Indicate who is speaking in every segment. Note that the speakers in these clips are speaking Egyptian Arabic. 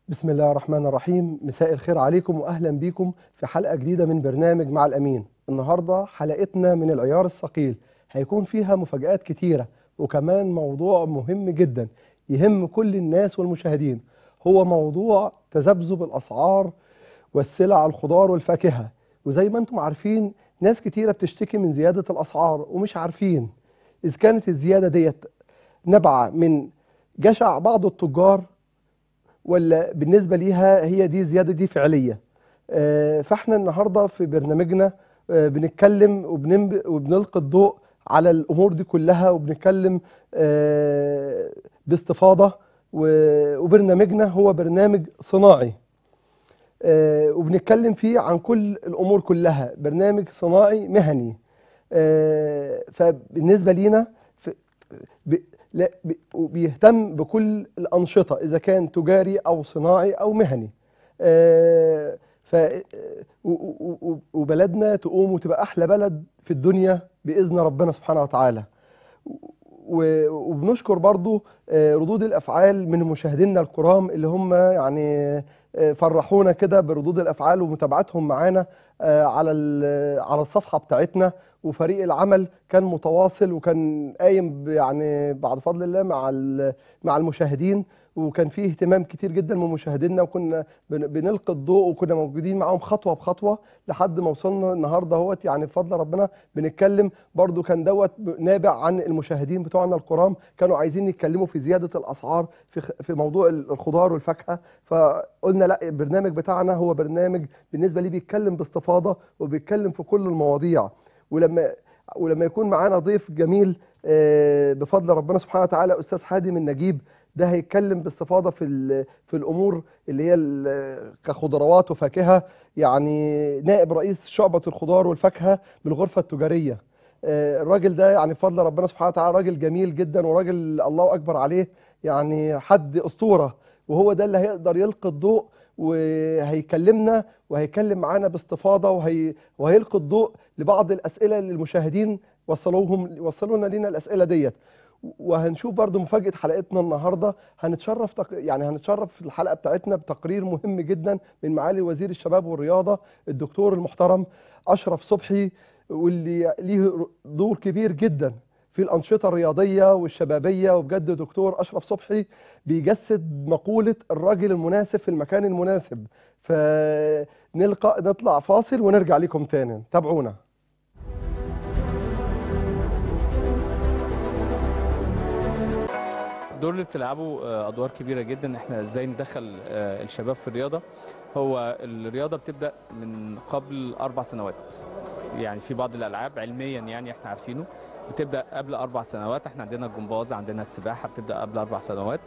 Speaker 1: بسم الله الرحمن الرحيم مساء الخير عليكم واهلا بيكم في حلقه جديده من برنامج مع الامين النهارده حلقتنا من العيار الثقيل هيكون فيها مفاجآت كتيره وكمان موضوع مهم جدا يهم كل الناس والمشاهدين هو موضوع تذبذب الاسعار والسلع الخضار والفاكهه وزي ما انتم عارفين ناس كتيره بتشتكي من زياده الاسعار ومش عارفين اذا كانت الزياده ديت نبعه من جشع بعض التجار ولا بالنسبه ليها هي دي زياده دي فعليه آه، فاحنا النهارده في برنامجنا آه، بنتكلم وبننب- وبنلقي الضوء على الامور دي كلها وبنتكلم آه، باستفاضه و- وبرنامجنا هو برنامج صناعي آه، وبنتكلم فيه عن كل الامور كلها برنامج صناعي مهني آه، فبالنسبه لينا في ب- لا ب- وبيهتم بكل الأنشطة إذا كان تجاري أو صناعي أو مهني آه، ف و- و- و- وبلدنا تقوم وتبقى أحلى بلد في الدنيا بإذن ربنا سبحانه وتعالى و- وبنشكر برضو آه، ردود الأفعال من مشاهدينا الكرام اللي هم يعني آه، فرحونا كده بردود الأفعال ومتابعتهم معانا آه، على ال- على الصفحة بتاعتنا وفريق العمل كان متواصل وكان قايم ب- يعني بعد فضل الله مع ال- مع المشاهدين وكان فيه اهتمام كتير جدا من مشاهدينا وكنا بن- بنلقي الضوء وكنا موجودين معاهم خطوه بخطوه لحد ما وصلنا النهارده اهوت يعني بفضل ربنا بنتكلم برضو كان دوت نابع عن المشاهدين بتوعنا الكرام كانوا عايزين يتكلموا في زياده الاسعار في خ- في موضوع الخضار والفاكهه فقلنا لا البرنامج بتاعنا هو برنامج بالنسبه لي بيتكلم باستفاضه وبيتكلم في كل المواضيع ولما ولما يكون معانا ضيف جميل آه، بفضل ربنا سبحانه وتعالى استاذ حادم النجيب ده هيتكلم باستفاضه في ال- في الامور اللي هي ال- كخضروات وفاكهه يعني نائب رئيس شعبه الخضار والفاكهه بالغرفه التجاريه آه، الراجل ده يعني بفضل ربنا سبحانه وتعالى راجل جميل جدا وراجل الله اكبر عليه يعني حد اسطوره وهو ده اللي هيقدر يلقي الضوء وهيكلمنا وهيكلم معانا باستفاضه وهي وهيلقي الضوء لبعض الاسئله اللي المشاهدين وصلوهم وصلونا لنا الاسئله ديت وهنشوف برضو مفاجاه حلقتنا النهارده هنتشرف تق... يعني هنتشرف في الحلقه بتاعتنا بتقرير مهم جدا من معالي وزير الشباب والرياضه الدكتور المحترم اشرف صبحي واللي ليه دور كبير جدا في الأنشطة الرياضية والشبابية وبجد دكتور أشرف صبحي بيجسد مقولة الراجل المناسب في المكان المناسب فنلقى نطلع فاصل ونرجع لكم تاني تابعونا
Speaker 2: الدور اللي بتلعبه آه، ادوار كبيره جدا احنا ازاي ندخل آه، الشباب في الرياضه هو الرياضه بتبدا من قبل اربع سنوات يعني في بعض الالعاب علميا يعني احنا عارفينه بتبدا قبل اربع سنوات احنا عندنا الجمباز عندنا السباحه بتبدا قبل اربع سنوات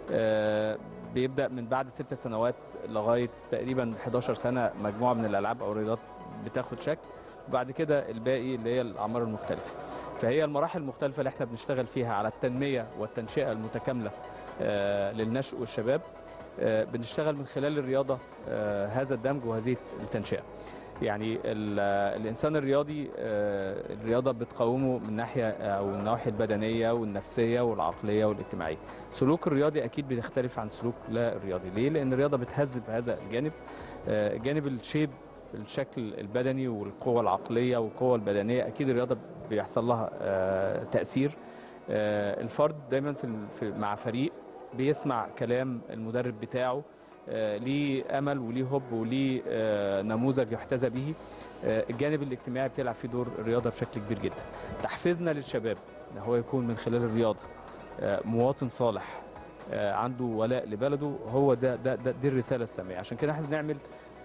Speaker 2: آه، بيبدا من بعد ست سنوات لغايه تقريبا 11 سنه مجموعه من الالعاب او الرياضات بتاخد شكل بعد كده الباقي اللي هي الاعمار المختلفه فهي المراحل المختلفه اللي احنا بنشتغل فيها على التنميه والتنشئه المتكامله آه، للنشء والشباب آه، بنشتغل من خلال الرياضه آه، هذا الدمج وهذه التنشئه يعني ال- آه، الانسان الرياضي آه، الرياضه بتقومه من ناحيه او النواحي البدنيه والنفسيه والعقليه والاجتماعيه سلوك الرياضي اكيد بيختلف عن سلوك لا الرياضي ليه لان الرياضه بتهذب هذا الجانب آه، جانب الشيب الشكل البدني والقوة العقلية والقوة البدنية أكيد الرياضة بيحصل لها آه، تأثير آه، الفرد دايما في ال- في- مع فريق بيسمع كلام المدرب بتاعه آه، ليه أمل وليه هب وليه آه، نموذج يحتذى به آه، الجانب الاجتماعي بتلعب فيه دور الرياضة بشكل كبير جدا تحفيزنا للشباب ان هو يكون من خلال الرياضة آه، مواطن صالح آه، عنده ولاء لبلده هو ده ده, ده دي الرسالة السامية عشان كده احنا بنعمل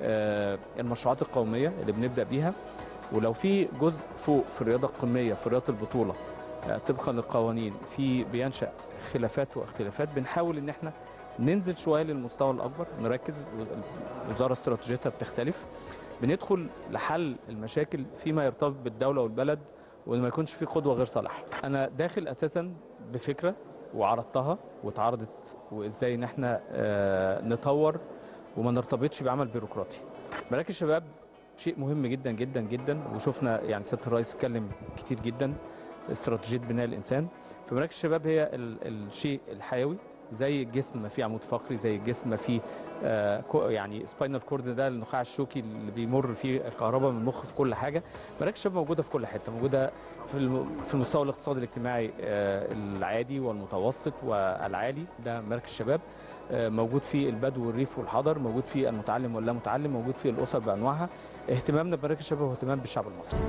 Speaker 2: آه، المشروعات القومية اللي بنبدأ بيها ولو في جزء فوق في الرياضة القومية في رياضة البطولة آه، طبقا للقوانين في بينشأ خلافات واختلافات بنحاول ان احنا ننزل شوية للمستوى الأكبر نركز الوزارة استراتيجيتها بتختلف بندخل لحل المشاكل فيما يرتبط بالدولة والبلد وان ما يكونش في قدوة غير صالحة أنا داخل أساسا بفكرة وعرضتها واتعرضت وازاي ان احنا آه، نطور وما نرتبطش بعمل بيروقراطي مراكز الشباب شيء مهم جدا جدا جدا وشفنا يعني سياده الرئيس اتكلم كتير جدا استراتيجيه بناء الانسان فمراكز الشباب هي ال- الشيء الحيوي زي الجسم ما فيه عمود فقري زي الجسم ما فيه آه، كو- يعني سباينال كورد ده النخاع الشوكي اللي بيمر فيه الكهرباء من المخ في كل حاجه مراكز الشباب موجوده في كل حته موجوده في الم- في المستوى الاقتصادي الاجتماعي آه، العادي والمتوسط والعالي ده مراكز الشباب آه، موجود في البدو والريف والحضر موجود في المتعلم واللا متعلم موجود في الاسر بانواعها اهتمامنا بمراكز الشباب هو اهتمام بالشعب المصري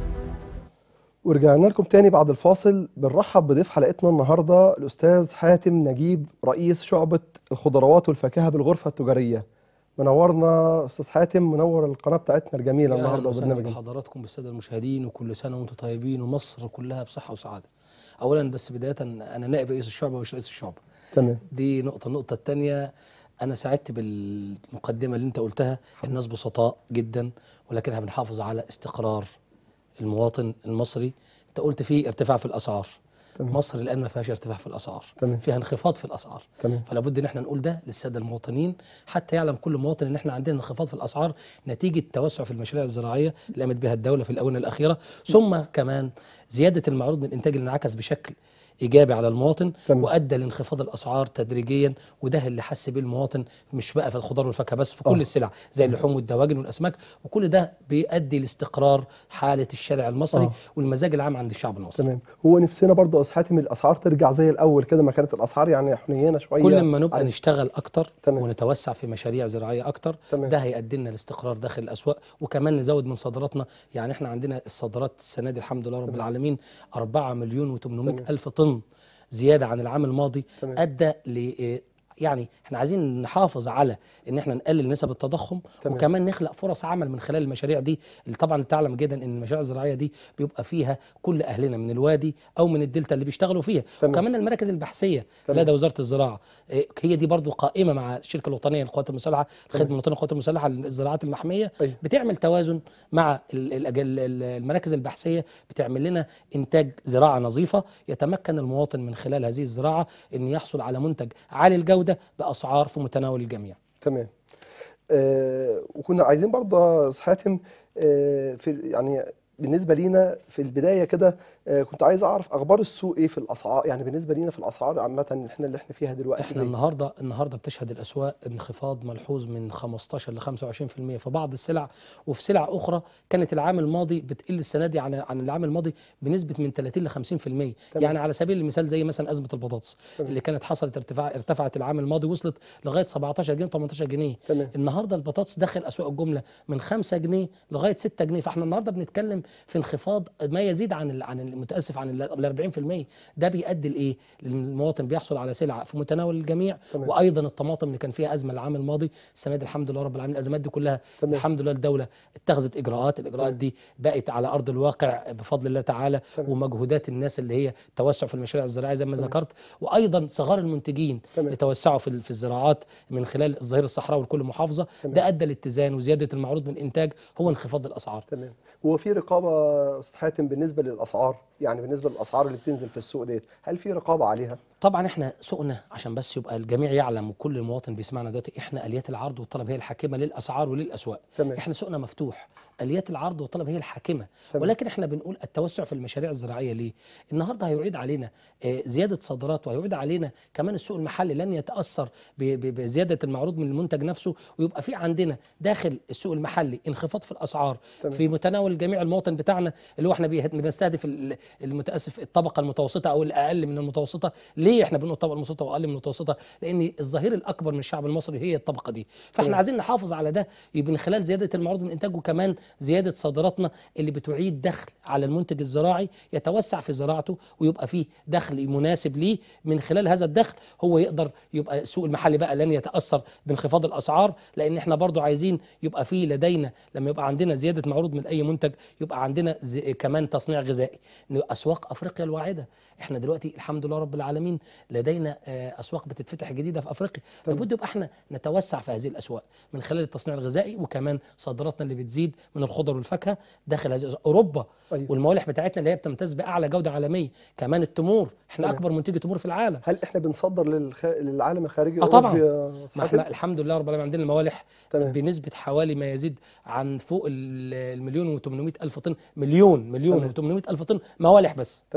Speaker 1: ورجعنا لكم تاني بعد الفاصل بنرحب بضيف حلقتنا النهارده الاستاذ حاتم نجيب رئيس شعبة الخضروات والفاكهة بالغرفة التجارية منورنا استاذ حاتم منور القناة بتاعتنا الجميلة
Speaker 3: يا أهلاً
Speaker 1: النهارده
Speaker 3: وسهلاً
Speaker 1: وبرنامجنا
Speaker 3: بحضراتكم بالساده المشاهدين وكل سنه وانتم طيبين ومصر كلها بصحه وسعاده. اولا بس بدايه انا نائب رئيس الشعبه مش رئيس الشعبه.
Speaker 1: تمام
Speaker 3: دي نقطه النقطه الثانيه انا سعدت بالمقدمه اللي انت قلتها الناس بسطاء جدا ولكنها بنحافظ على استقرار المواطن المصري انت قلت فيه ارتفاع في الاسعار
Speaker 1: تمام.
Speaker 3: مصر الان ما فيهاش ارتفاع في الاسعار
Speaker 1: تمام.
Speaker 3: فيها انخفاض في الاسعار
Speaker 1: تمام
Speaker 3: فلا بد ان احنا نقول ده للساده المواطنين حتى يعلم كل مواطن ان احنا عندنا انخفاض في الاسعار نتيجه توسع في المشاريع الزراعيه اللي قامت بها الدوله في الاونه الاخيره ثم كمان زياده المعروض من الانتاج اللي انعكس بشكل ايجابي على المواطن
Speaker 1: تمام.
Speaker 3: وادى لانخفاض الاسعار تدريجيا وده اللي حس بيه المواطن مش بقى في الخضار والفاكهه بس في كل
Speaker 1: آه.
Speaker 3: السلع زي اللحوم والدواجن والاسماك وكل ده بيؤدي لاستقرار حاله الشارع المصري
Speaker 1: آه.
Speaker 3: والمزاج العام عند الشعب المصري
Speaker 1: تمام هو نفسنا برضه يا استاذ حاتم الاسعار ترجع زي الاول كده ما كانت الاسعار يعني حنينه شويه
Speaker 3: كل ما نبقى
Speaker 1: عن-
Speaker 3: نشتغل اكتر
Speaker 1: تمام.
Speaker 3: ونتوسع في مشاريع زراعيه اكتر
Speaker 1: تمام.
Speaker 3: ده هيؤدي لنا لاستقرار داخل الاسواق وكمان نزود من صادراتنا يعني احنا عندنا الصادرات السنه دي الحمد لله رب
Speaker 1: تمام.
Speaker 3: العالمين 4 مليون و800
Speaker 1: تمام.
Speaker 3: الف طن زياده عن العام الماضي
Speaker 1: تمام.
Speaker 3: ادى ل يعني احنا عايزين نحافظ على ان احنا نقلل نسب التضخم
Speaker 1: تمام.
Speaker 3: وكمان نخلق فرص عمل من خلال المشاريع دي اللي طبعا تعلم جدا ان المشاريع الزراعيه دي بيبقى فيها كل اهلنا من الوادي او من الدلتا اللي بيشتغلوا فيها
Speaker 1: تمام.
Speaker 3: وكمان المراكز البحثيه
Speaker 1: تمام.
Speaker 3: لدى وزاره الزراعه إيه، هي دي برضو قائمه مع الشركه الوطنيه للقوات المسلحه الخدمه الوطنيه للقوات المسلحه للزراعات المحميه
Speaker 1: أيوة.
Speaker 3: بتعمل توازن مع ال- ال- ال- ال- المراكز البحثيه بتعمل لنا انتاج زراعه نظيفه يتمكن المواطن من خلال هذه الزراعه ان يحصل على منتج عالي الجوده باسعار في متناول الجميع
Speaker 1: تمام آه وكنا عايزين برضه يا استاذ حاتم آه في يعني بالنسبه لينا في البدايه كده آه كنت عايز اعرف اخبار السوق ايه في الاسعار يعني بالنسبه لينا في الاسعار عامه احنا اللي احنا فيها دلوقتي
Speaker 3: احنا
Speaker 1: دي.
Speaker 3: النهارده النهارده بتشهد الاسواق انخفاض ملحوظ من 15 ل 25% في بعض السلع وفي سلع اخرى كانت العام الماضي بتقل السنه دي عن عن العام الماضي بنسبه من 30 ل 50% يعني على سبيل المثال زي مثلا ازمه البطاطس
Speaker 1: تمام.
Speaker 3: اللي كانت حصلت ارتفاع ارتفعت العام الماضي وصلت لغايه 17 جنيه 18 جنيه
Speaker 1: تمام
Speaker 3: النهارده البطاطس داخل اسواق الجمله من 5 جنيه لغايه 6 جنيه فاحنا النهارده بنتكلم في انخفاض ما يزيد عن ال- عن المتاسف عن ال 40% ده بيؤدي لايه؟ للمواطن بيحصل على سلعه في متناول الجميع
Speaker 1: تمام.
Speaker 3: وايضا الطماطم اللي كان فيها ازمه العام الماضي السنه دي الحمد لله رب العالمين الازمات دي كلها
Speaker 1: تمام.
Speaker 3: الحمد لله الدوله اتخذت اجراءات الاجراءات
Speaker 1: تمام.
Speaker 3: دي بقت على ارض الواقع بفضل الله تعالى
Speaker 1: تمام.
Speaker 3: ومجهودات الناس اللي هي توسع في المشاريع الزراعيه زي ما
Speaker 1: تمام.
Speaker 3: ذكرت وايضا صغار المنتجين
Speaker 1: تمام.
Speaker 3: يتوسعوا في ال- في الزراعات من خلال الظهير الصحراوي لكل محافظه
Speaker 1: تمام.
Speaker 3: ده ادى لاتزان وزياده المعروض من انتاج هو انخفاض الاسعار
Speaker 1: تمام هو في رقابه يا استاذ حاتم بالنسبه للاسعار يعني بالنسبه للاسعار اللي بتنزل في السوق ديت هل في رقابه عليها
Speaker 3: طبعا احنا سوقنا عشان بس يبقى الجميع يعلم وكل مواطن بيسمعنا دلوقتي احنا اليات العرض والطلب هي الحاكمه للاسعار وللاسواق
Speaker 1: تمام.
Speaker 3: احنا سوقنا مفتوح اليات العرض والطلب هي الحاكمه
Speaker 1: تمام.
Speaker 3: ولكن احنا بنقول التوسع في المشاريع الزراعيه ليه النهارده هيعيد علينا آه، زياده صادرات وهيعيد علينا كمان السوق المحلي لن يتاثر ب- ب- بزياده المعروض من المنتج نفسه ويبقى في عندنا داخل السوق المحلي انخفاض في الاسعار
Speaker 1: تمام.
Speaker 3: في متناول جميع المواطن بتاعنا اللي هو احنا بيه- بنستهدف ال- المتاسف الطبقه المتوسطه او الاقل من المتوسطه ليه احنا بنقول الطبقه المتوسطه واقل من المتوسطه لان الظهير الاكبر من الشعب المصري هي الطبقه دي فاحنا
Speaker 1: تمام.
Speaker 3: عايزين نحافظ على ده يبقى من خلال زياده المعروض من انتاج وكمان زياده صادراتنا اللي بتعيد دخل على المنتج الزراعي يتوسع في زراعته ويبقى فيه دخل مناسب ليه من خلال هذا الدخل هو يقدر يبقى السوق المحلي بقى لن يتاثر بانخفاض الاسعار لان احنا برضو عايزين يبقى فيه لدينا لما يبقى عندنا زياده معروض من اي منتج يبقى عندنا زي كمان تصنيع غذائي إن اسواق افريقيا الواعده احنا دلوقتي الحمد لله رب العالمين لدينا آه، اسواق بتتفتح جديده في افريقيا
Speaker 1: تمام.
Speaker 3: لابد يبقى احنا نتوسع في هذه الاسواق من خلال التصنيع الغذائي وكمان صادراتنا اللي بتزيد من الخضر والفاكهه داخل هذه الأسواق. اوروبا
Speaker 1: أيوة.
Speaker 3: والموالح بتاعتنا اللي هي بتمتاز باعلى جوده عالميه كمان التمور احنا
Speaker 1: تمام.
Speaker 3: اكبر منتج تمور في العالم
Speaker 1: هل احنا بنصدر للخ... للعالم الخارجي
Speaker 3: آه طبعاً.
Speaker 1: الأوروبي يا أستاذ
Speaker 3: ما
Speaker 1: حاتم؟
Speaker 3: احنا الحمد لله رب العالمين عندنا الموالح
Speaker 1: تمام.
Speaker 3: بنسبه حوالي ما يزيد عن فوق ال- المليون و800 الف طن مليون مليون
Speaker 1: تمام.
Speaker 3: و800 الف طن موالح بس
Speaker 1: تمام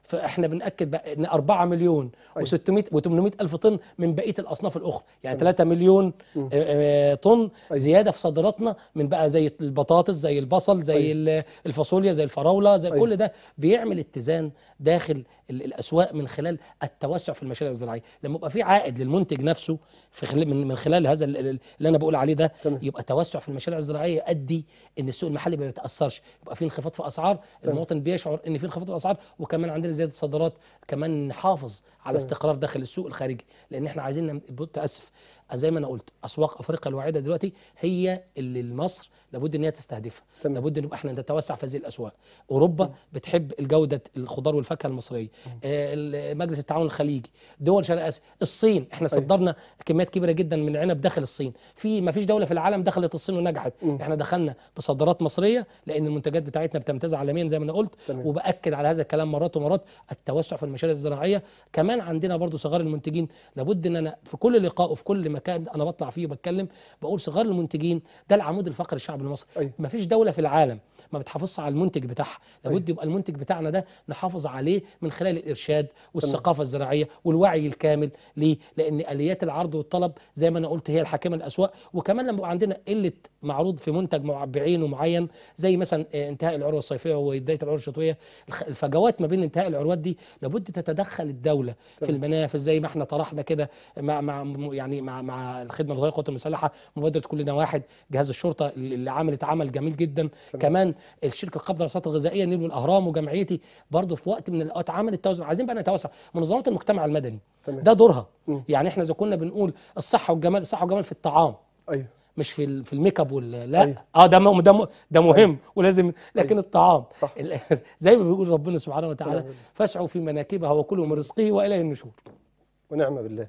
Speaker 3: فاحنا بناكد بقى ان 4 مليون
Speaker 1: أيوة.
Speaker 3: و600 و800 الف طن من بقيه الاصناف الاخرى يعني
Speaker 1: تمام.
Speaker 3: 3 مليون
Speaker 1: مم.
Speaker 3: آه، آه، طن
Speaker 1: أيوة.
Speaker 3: زياده في صادراتنا من بقى زي البطاطس زي البصل زي
Speaker 1: أيوة.
Speaker 3: ال- الفاصوليا زي الفراوله زي
Speaker 1: أيوة.
Speaker 3: كل ده بيعمل اتزان داخل ال- الاسواق من خلال التوسع في المشاريع الزراعيه لما يبقى في عائد للمنتج نفسه في خلال من من خلال هذا ال- ال- اللي انا بقول عليه ده
Speaker 1: تمام.
Speaker 3: يبقى توسع في المشاريع الزراعيه يؤدي ان السوق المحلي ما يتاثرش يبقى في انخفاض في اسعار المواطن بيشعر ان في انخفاض في الاسعار وكمان عندنا زياده صادرات كمان نحافظ على
Speaker 1: تمام.
Speaker 3: استقرار داخل السوق الخارجي لان احنا عايزين نم- متاسف زي ما انا قلت اسواق افريقيا الواعده دلوقتي هي اللي مصر لابد ان هي تستهدفها
Speaker 1: تمام.
Speaker 3: لابد ان يبقى احنا نتوسع في هذه الاسواق اوروبا بتحب الجوده الخضار والفاكهه المصريه آه، ال- مجلس التعاون الخليجي دول شرق اسيا الصين احنا
Speaker 1: أيوة.
Speaker 3: صدرنا كميات كبيره جدا من العنب داخل الصين في ما فيش دوله في العالم دخلت الصين ونجحت
Speaker 1: مم.
Speaker 3: احنا دخلنا بصادرات مصريه لان المنتجات بتاعتنا بتمتاز عالميا زي ما انا قلت
Speaker 1: تمام.
Speaker 3: وباكد على هذا الكلام مرات ومرات التوسع في المشاريع الزراعيه كمان عندنا برضو صغار المنتجين لابد ان انا في كل لقاء وفي كل مكان انا بطلع فيه وبتكلم بقول صغار المنتجين ده العمود الفقري الشعب المصري
Speaker 1: أيوة.
Speaker 3: ما فيش دوله في العالم ما بتحافظش على المنتج بتاعها لابد يبقى المنتج بتاعنا ده نحافظ عليه من خلال الارشاد والثقافه الزراعيه والوعي الكامل ليه لان اليات العرض والطلب زي ما انا قلت هي الحاكمه الاسواق وكمان لما يبقى عندنا قله معروض في منتج مع- بعينه معين زي مثلا آه، انتهاء العروه الصيفيه وبدايه العروه الشتويه الخ- الفجوات ما بين انتهاء العروات دي لابد تتدخل الدوله في
Speaker 1: تمام.
Speaker 3: المنافذ زي ما احنا طرحنا كده مع مع م- يعني مع مع الخدمه الوطنيه للقوات المسلحه مبادره كلنا واحد جهاز الشرطه اللي عملت عمل جميل جدا
Speaker 1: تمام.
Speaker 3: كمان الشركه القابضه للرصاصات الغذائيه نيل والاهرام وجمعيتي برضو في وقت من الاوقات عملت توازن عايزين بقى نتوسع منظمات المجتمع المدني
Speaker 1: تمام.
Speaker 3: ده دورها
Speaker 1: مم.
Speaker 3: يعني احنا اذا كنا بنقول الصحه والجمال الصحه والجمال في الطعام
Speaker 1: ايوه
Speaker 3: مش في ال- في الميك اب وال لا
Speaker 1: أيوة.
Speaker 3: اه ده م- ده م- ده مهم ولازم لكن
Speaker 1: أيوة.
Speaker 3: الطعام
Speaker 1: صح.
Speaker 3: ال- زي ما بيقول ربنا سبحانه وتعالى
Speaker 1: ونعم بالله.
Speaker 3: فاسعوا في مناكبها وكلوا من رزقه واليه النشور
Speaker 1: ونعم بالله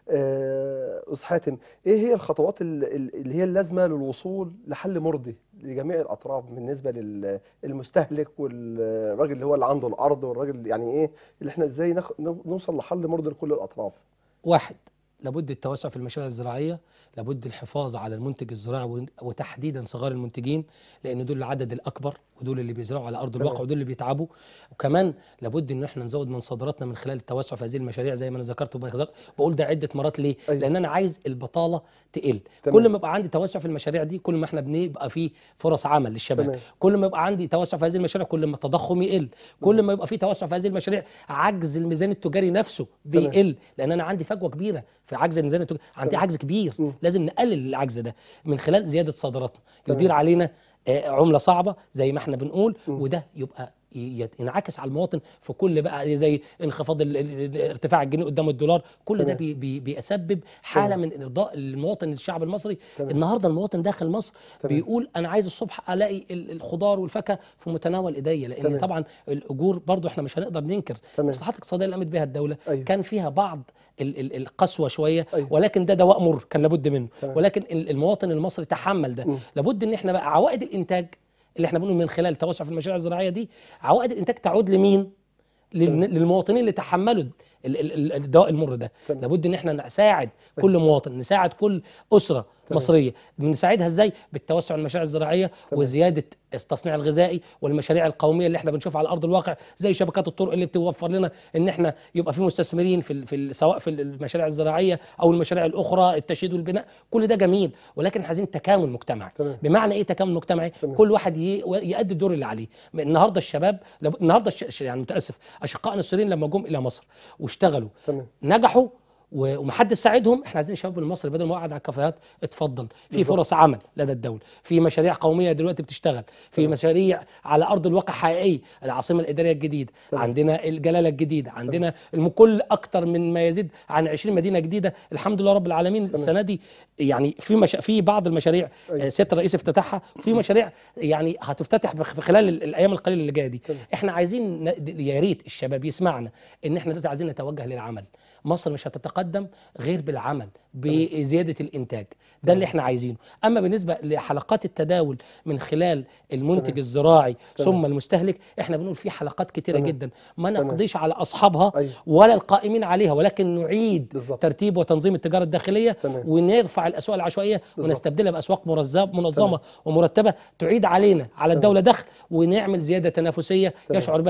Speaker 1: آه، أستاذ حاتم إيه هي الخطوات ال- ال- اللي هي اللازمة للوصول لحل مرضي لجميع الأطراف بالنسبة للمستهلك والراجل اللي هو اللي عنده الأرض والراجل يعني إيه اللي إحنا إزاي نخ... نوصل لحل مرضي لكل الأطراف
Speaker 3: واحد لابد التوسع في المشاريع الزراعيه لابد الحفاظ على المنتج الزراعي و- وتحديدا صغار المنتجين لان دول العدد الاكبر ودول اللي بيزرعوا على ارض الواقع
Speaker 1: تمام.
Speaker 3: ودول اللي بيتعبوا وكمان لابد ان احنا نزود من صادراتنا من خلال التوسع في هذه المشاريع زي ما انا ذكرت وبذك- بقول ده عده مرات ليه
Speaker 1: أيوة.
Speaker 3: لان انا عايز البطاله تقل
Speaker 1: تمام.
Speaker 3: كل ما يبقى عندي توسع في المشاريع دي كل ما احنا بنبقى في فرص عمل للشباب
Speaker 1: تمام.
Speaker 3: كل ما يبقى عندي توسع في هذه المشاريع كل ما التضخم يقل كل ما يبقى في توسع في هذه المشاريع عجز الميزان التجاري نفسه
Speaker 1: تمام.
Speaker 3: بيقل لان انا عندي فجوه كبيره في عجز الميزان التجاري عندي
Speaker 1: تمام.
Speaker 3: عجز كبير
Speaker 1: مم.
Speaker 3: لازم نقلل العجز ده من خلال زياده صادراتنا
Speaker 1: تمام.
Speaker 3: يدير علينا آه، عمله صعبه زي ما احنا بنقول
Speaker 1: مم.
Speaker 3: وده يبقى ي- ينعكس على المواطن في كل بقى زي انخفاض ال- ال- ارتفاع الجنيه قدام الدولار كل ده
Speaker 1: تمام.
Speaker 3: بي بي بيسبب حاله
Speaker 1: تمام.
Speaker 3: من ارضاء المواطن الشعب المصري
Speaker 1: تمام.
Speaker 3: النهارده المواطن داخل مصر
Speaker 1: تمام.
Speaker 3: بيقول انا عايز الصبح الاقي ال- الخضار والفاكهه في متناول ايديا لان
Speaker 1: تمام.
Speaker 3: طبعا الاجور برضو احنا مش هنقدر ننكر
Speaker 1: تمام.
Speaker 3: الاصلاحات الاقتصاديه اللي قامت بها الدوله
Speaker 1: أيوة.
Speaker 3: كان فيها بعض ال- ال- القسوه شويه
Speaker 1: أيوة.
Speaker 3: ولكن ده دواء مر كان لابد منه
Speaker 1: تمام.
Speaker 3: ولكن ال- المواطن المصري تحمل ده
Speaker 1: مم.
Speaker 3: لابد ان احنا بقى عوائد الانتاج اللي احنا بنقول من خلال التوسع في المشاريع الزراعيه دي عوائد الانتاج تعود لمين للن- للمواطنين اللي تحملوا ال- ال- ال- الدواء المر ده
Speaker 1: تمام.
Speaker 3: لابد ان احنا نساعد كل مواطن نساعد كل اسره
Speaker 1: تمام.
Speaker 3: مصريه بنساعدها ازاي بالتوسع المشاريع الزراعيه
Speaker 1: تمام.
Speaker 3: وزياده التصنيع الغذائي والمشاريع القوميه اللي احنا بنشوفها على ارض الواقع زي شبكات الطرق اللي بتوفر لنا ان احنا يبقى في مستثمرين في ال- في ال- سواء في المشاريع الزراعيه او المشاريع الاخرى التشييد والبناء كل ده جميل ولكن إحنا عايزين تكامل مجتمعي
Speaker 1: تمام.
Speaker 3: بمعنى ايه تكامل مجتمعي
Speaker 1: تمام.
Speaker 3: كل واحد ي- يؤدي الدور اللي عليه النهارده الشباب لاب- النهارده الش... يعني متاسف اشقائنا السوريين لما جم الى مصر واشتغلوا
Speaker 1: تمام
Speaker 3: نجحوا و- ومحدش ساعدهم احنا عايزين الشباب المصري بدل ما قاعد على الكافيهات اتفضل في
Speaker 1: بالظبط.
Speaker 3: فرص عمل لدى الدوله في مشاريع قوميه دلوقتي بتشتغل في
Speaker 1: تمام.
Speaker 3: مشاريع على ارض الواقع حقيقيه العاصمه الاداريه الجديده
Speaker 1: تمام.
Speaker 3: عندنا الجلاله الجديده عندنا الم- كل اكتر من ما يزيد عن 20 مدينه جديده الحمد لله رب العالمين
Speaker 1: تمام.
Speaker 3: السنه دي يعني في مش... في بعض المشاريع
Speaker 1: أيوة.
Speaker 3: آه، سياده الرئيس افتتحها في مشاريع يعني هتفتتح بخ- في خلال ال- الايام القليله اللي جايه دي
Speaker 1: تمام.
Speaker 3: احنا عايزين ن- د- يا ريت الشباب يسمعنا ان احنا دلوقتي عايزين نتوجه للعمل مصر مش هتتقدم غير بالعمل بزياده الانتاج ده اللي احنا عايزينه اما بالنسبه لحلقات التداول من خلال المنتج
Speaker 1: تمام.
Speaker 3: الزراعي
Speaker 1: تمام.
Speaker 3: ثم المستهلك احنا بنقول في حلقات كتيره
Speaker 1: تمام.
Speaker 3: جدا ما
Speaker 1: تمام.
Speaker 3: نقضيش على اصحابها
Speaker 1: أيوة.
Speaker 3: ولا القائمين عليها ولكن نعيد
Speaker 1: بالظبط.
Speaker 3: ترتيب وتنظيم التجاره الداخليه
Speaker 1: تمام.
Speaker 3: ونرفع الاسواق العشوائيه
Speaker 1: بالظبط.
Speaker 3: ونستبدلها باسواق مرزب منظمه ومرتبه تعيد علينا على الدوله دخل ونعمل زياده تنافسيه
Speaker 1: تمام.
Speaker 3: يشعر بها المواطن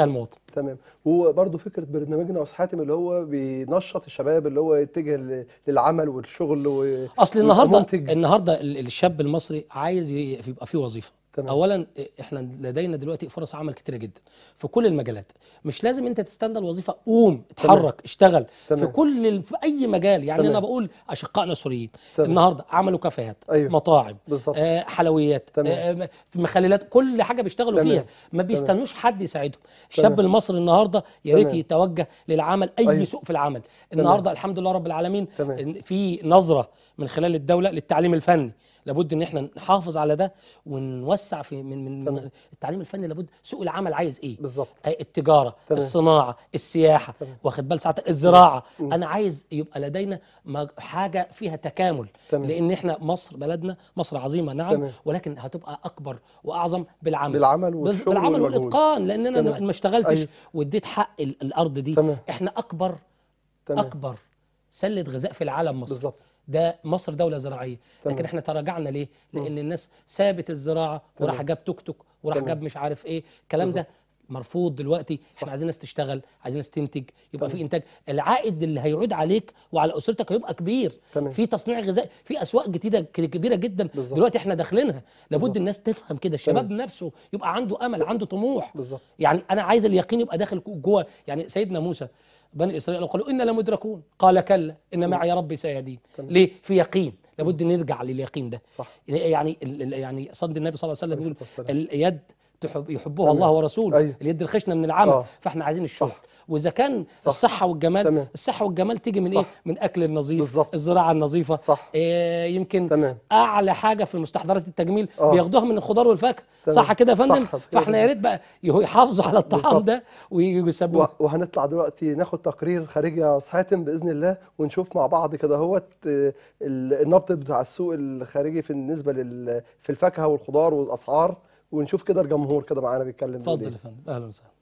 Speaker 1: تمام هو برضو فكره برنامجنا يا استاذ حاتم اللي هو بينشط الشباب اللي هو يتجه ل- للعمل والشغل و...
Speaker 3: اصل
Speaker 1: ويبقى
Speaker 3: النهارده
Speaker 1: منتج.
Speaker 3: النهارده ال- الشاب المصري عايز ي- يبقى فيه وظيفه
Speaker 1: تمام.
Speaker 3: اولا احنا لدينا دلوقتي فرص عمل كتيره جدا في كل المجالات مش لازم انت تستنى الوظيفه قوم اتحرك اشتغل في
Speaker 1: تمام.
Speaker 3: كل ال- في اي مجال يعني
Speaker 1: تمام.
Speaker 3: انا بقول اشقائنا السوريين
Speaker 1: تمام.
Speaker 3: النهارده عملوا كافيهات
Speaker 1: أيوه.
Speaker 3: مطاعم
Speaker 1: بالظبط
Speaker 3: آه حلويات
Speaker 1: تمام.
Speaker 3: آه في مخللات كل حاجه بيشتغلوا
Speaker 1: تمام.
Speaker 3: فيها ما بيستنوش حد يساعدهم الشاب
Speaker 1: تمام.
Speaker 3: المصري النهارده يا ريت
Speaker 1: تمام.
Speaker 3: يتوجه للعمل اي
Speaker 1: أيوه.
Speaker 3: سوق في العمل النهارده الحمد لله رب العالمين
Speaker 1: تمام.
Speaker 3: إن في نظره من خلال الدوله للتعليم الفني لابد ان احنا نحافظ على ده ونوسع في من من
Speaker 1: تمام.
Speaker 3: التعليم الفني لابد سوق العمل عايز ايه
Speaker 1: بالظبط
Speaker 3: آه، التجاره
Speaker 1: تمام.
Speaker 3: الصناعه السياحه
Speaker 1: تمام.
Speaker 3: واخد بال ساعتك الزراعه
Speaker 1: مم.
Speaker 3: انا عايز يبقى لدينا مج- حاجه فيها تكامل
Speaker 1: تمام.
Speaker 3: لان احنا مصر بلدنا مصر عظيمه نعم
Speaker 1: تمام.
Speaker 3: ولكن هتبقى اكبر واعظم بالعمل
Speaker 1: بالعمل
Speaker 3: بال-
Speaker 1: والشغل
Speaker 3: بالعمل
Speaker 1: والمجهود
Speaker 3: والاتقان لان انا
Speaker 1: تمام.
Speaker 3: ما اشتغلتش
Speaker 1: أيوه.
Speaker 3: واديت حق ال- الارض دي
Speaker 1: تمام
Speaker 3: احنا اكبر
Speaker 1: تمام
Speaker 3: اكبر سله غذاء في العالم مصر
Speaker 1: بالظبط
Speaker 3: ده مصر دوله زراعيه
Speaker 1: تمام.
Speaker 3: لكن احنا تراجعنا ليه لان الناس سابت الزراعه وراح
Speaker 1: تمام.
Speaker 3: جاب توك توك وراح
Speaker 1: تمام.
Speaker 3: جاب مش عارف ايه الكلام ده مرفوض دلوقتي احنا عايزين ناس تشتغل عايزين ناس تنتج يبقى
Speaker 1: تمام.
Speaker 3: في انتاج العائد اللي هيعود عليك وعلى اسرتك هيبقى كبير
Speaker 1: تمام
Speaker 3: في تصنيع غذائي في اسواق جديده ك- كبيره جدا
Speaker 1: بالظبط.
Speaker 3: دلوقتي احنا داخلينها لابد
Speaker 1: بالظبط.
Speaker 3: الناس تفهم كده الشباب نفسه يبقى عنده امل عنده طموح
Speaker 1: بالظبط
Speaker 3: يعني انا عايز اليقين يبقى داخل جوه يعني سيدنا موسى بني اسرائيل قالوا انا لمدركون قال كلا ان معي ربي سيهدين
Speaker 1: تمام.
Speaker 3: ليه في يقين لابد نرجع لليقين ده
Speaker 1: صح
Speaker 3: يعني ال- ال- يعني صد النبي صلى الله عليه وسلم
Speaker 1: عليه
Speaker 3: بيقول
Speaker 1: الصلاة والسلام.
Speaker 3: اليد تحب يحبها
Speaker 1: تمام.
Speaker 3: الله ورسوله
Speaker 1: أيوه.
Speaker 3: اليد الخشنه من العمل
Speaker 1: آه.
Speaker 3: فاحنا عايزين الشغل
Speaker 1: صح.
Speaker 3: واذا كان
Speaker 1: صح.
Speaker 3: الصحه والجمال
Speaker 1: تمام.
Speaker 3: الصحه والجمال تيجي من
Speaker 1: صح.
Speaker 3: ايه من اكل النظيف
Speaker 1: بالظبط.
Speaker 3: الزراعه النظيفه
Speaker 1: صح
Speaker 3: إيه يمكن
Speaker 1: تمام
Speaker 3: اعلى حاجه في مستحضرات التجميل
Speaker 1: آه.
Speaker 3: بياخدوها من الخضار والفاكهه
Speaker 1: تمام.
Speaker 3: صح كده يا فندم
Speaker 1: صح كده
Speaker 3: فاحنا يا ريت بقى يه- يحافظوا على الطعام
Speaker 1: بالظبط.
Speaker 3: ده ويسبوه
Speaker 1: و- وهنطلع دلوقتي ناخد تقرير خارجي يا استاذ حاتم باذن الله ونشوف مع بعض كده هوت آه، ال- النبض بتاع السوق الخارجي في بالنسبه لل في الفاكهه والخضار والاسعار ونشوف كده الجمهور كده معانا بيتكلم بيقول
Speaker 3: اتفضل
Speaker 1: إيه.
Speaker 3: يا فندم اهلا وسهلا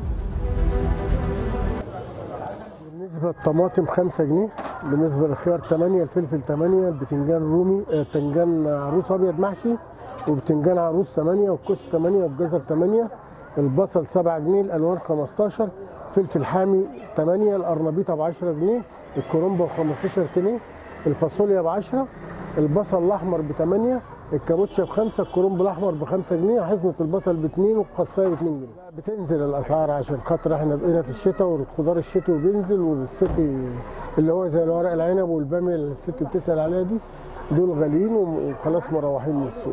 Speaker 4: بالنسبة للطماطم 5 جنيه بالنسبة للخيار 8 الفلفل 8 البتنجان رومي آه، بتنجان عروس أبيض محشي وبتنجان عروس 8 والكوس 8 والجزر 8 البصل 7 جنيه الألوان 15 فلفل حامي 8 القرنبيطة ب 10 جنيه الكرنبة ب 15 جنيه الفاصوليا ب 10 البصل الأحمر ب 8 الكابوتشا بخمسة الكرنب الأحمر بخمسة جنيه حزمة البصل باتنين والقصاية باتنين جنيه بتنزل الأسعار عشان خاطر احنا بقينا في الشتاء والخضار الشتوي بينزل والصيفي اللي هو زي الورق العنب والبامية اللي الست بتسأل عليها دي دول غاليين وخلاص مروحين من السوق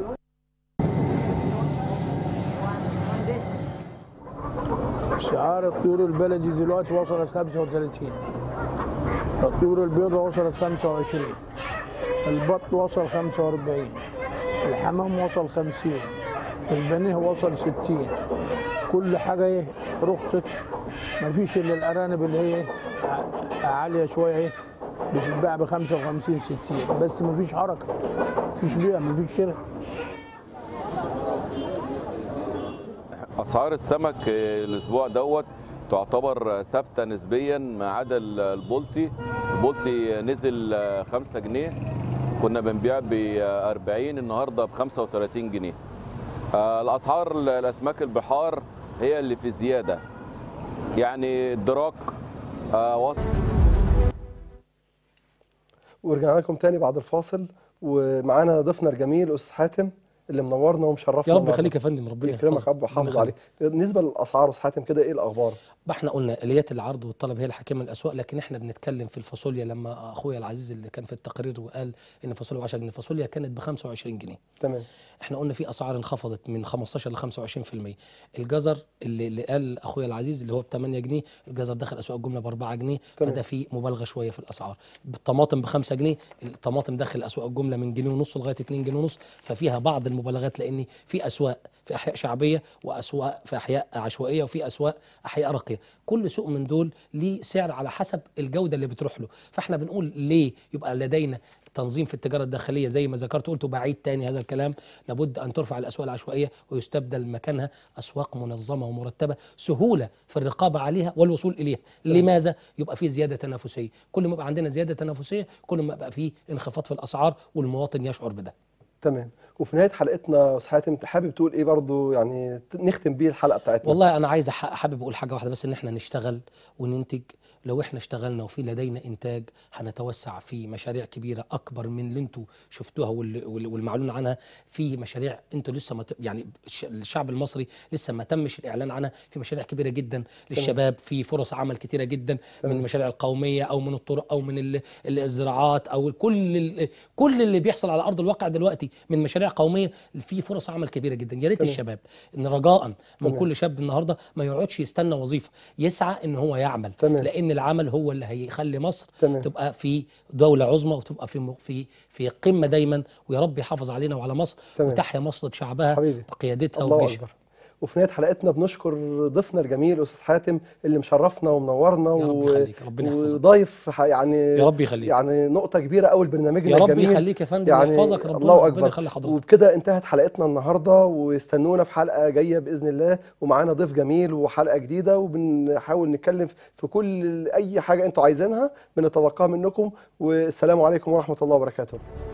Speaker 5: شعار الطيور البلدي دلوقتي وصلت 35 الطيور البيضاء وصلت 25 البط وصل 45 الحمام وصل 50 البنيه وصل 60 كل حاجة ايه رخصت مفيش الا الارانب اللي هي ع- عالية شوية ايه بتتباع ب 55 60 بس مفيش حركة مفيش بيع مفيش شراء
Speaker 6: اسعار السمك آه، الاسبوع دوت تعتبر آه، ثابته نسبيا ما عدا ال- البلطي البلطي نزل 5 جنيه كنا بنبيع ب 40 النهارده ب 35 جنيه آه، الاسعار ال- الاسماك البحار هي اللي في زياده يعني الدراك آه، وصل
Speaker 1: ورجعنا لكم تاني بعد الفاصل ومعانا ضيفنا الجميل استاذ حاتم اللي منورنا ومشرفنا
Speaker 3: يا رب
Speaker 1: النهاردة.
Speaker 3: يخليك يا فندم ربنا
Speaker 1: يكرمك
Speaker 3: يحفظك.
Speaker 1: يا رب
Speaker 3: ربنا
Speaker 1: ويحافظ
Speaker 3: يخليك.
Speaker 1: عليك بالنسبه للاسعار استاذ حاتم كده ايه الاخبار
Speaker 3: ما احنا قلنا اليات العرض والطلب هي الحاكمه الاسواق لكن احنا بنتكلم في الفاصوليا لما اخويا العزيز اللي كان في التقرير وقال ان الفاصوليا ب 10 جنيه الفاصوليا كانت ب 25 جنيه
Speaker 1: تمام
Speaker 3: احنا قلنا في اسعار انخفضت من 15 ل 25% الجزر اللي, اللي قال اخويا العزيز اللي هو ب 8 جنيه الجزر دخل اسواق الجمله ب 4 جنيه
Speaker 1: تمام.
Speaker 3: فده في مبالغه شويه في الاسعار الطماطم ب 5 جنيه الطماطم داخل اسواق الجمله من جنيه ونص لغايه 2 جنيه ونص ففيها بعض المبالغات لان في اسواق في احياء شعبيه واسواق في احياء عشوائيه وفي اسواق احياء راقيه كل سوق من دول ليه سعر على حسب الجوده اللي بتروح له فاحنا بنقول ليه يبقى لدينا تنظيم في التجاره الداخليه زي ما ذكرت قلت بعيد تاني هذا الكلام لابد ان ترفع الاسواق العشوائيه ويستبدل مكانها اسواق منظمه ومرتبه سهوله في الرقابه عليها والوصول اليها لماذا يبقى في زياده تنافسيه كل ما يبقى عندنا زياده تنافسيه كل ما يبقى في انخفاض في الاسعار والمواطن يشعر بده
Speaker 1: تمام وفي نهايه حلقتنا يا استاذ حاتم انت حابب تقول ايه برضو يعني ت- نختم بيه الحلقه بتاعتنا
Speaker 3: والله انا عايز أح- حابب اقول حاجه واحده بس ان احنا نشتغل وننتج لو احنا اشتغلنا وفي لدينا انتاج هنتوسع في مشاريع كبيره اكبر من اللي انتوا شفتوها وال- وال- والمعلون عنها في مشاريع انتوا لسه ما ت- يعني الش- الشعب المصري لسه ما تمش الاعلان عنها في مشاريع كبيره جدا للشباب في فرص عمل كتيره جدا من
Speaker 1: تمام.
Speaker 3: المشاريع القوميه او من الطرق او من ال- ال- الزراعات او كل ال- كل اللي بيحصل على ارض الواقع دلوقتي من مشاريع قوميه في فرص عمل كبيره جدا يا ريت
Speaker 1: تمام.
Speaker 3: الشباب ان رجاء من
Speaker 1: تمام.
Speaker 3: كل شاب النهارده ما يقعدش يستنى وظيفه يسعى ان هو يعمل
Speaker 1: تمام.
Speaker 3: لان العمل هو اللي هيخلي مصر
Speaker 1: تمام.
Speaker 3: تبقى في دوله عظمى وتبقى في م- في في قمه دايما ويا رب يحافظ علينا وعلى مصر
Speaker 1: تمام.
Speaker 3: وتحيا مصر بشعبها
Speaker 1: حبيبي.
Speaker 3: بقيادتها
Speaker 1: الله
Speaker 3: وبجيشها
Speaker 1: اكبر وفي نهايه حلقتنا بنشكر ضيفنا الجميل استاذ حاتم اللي مشرفنا ومنورنا
Speaker 3: يا رب يخليك، ربنا يحفظك.
Speaker 1: وضايف ح- يعني
Speaker 3: يا رب يخليك.
Speaker 1: يعني نقطه كبيره قوي لبرنامجنا
Speaker 3: يا رب
Speaker 1: الجميل
Speaker 3: يخليك يا فندم
Speaker 1: يعني
Speaker 3: ويحفظك ربنا
Speaker 1: الله
Speaker 3: ربنا
Speaker 1: اكبر
Speaker 3: يخلي حضرتك
Speaker 1: وبكده انتهت حلقتنا النهارده واستنونا في حلقه جايه باذن الله ومعانا ضيف جميل وحلقه جديده وبنحاول نتكلم في كل اي حاجه انتوا عايزينها بنتلقاها منكم والسلام عليكم ورحمه الله وبركاته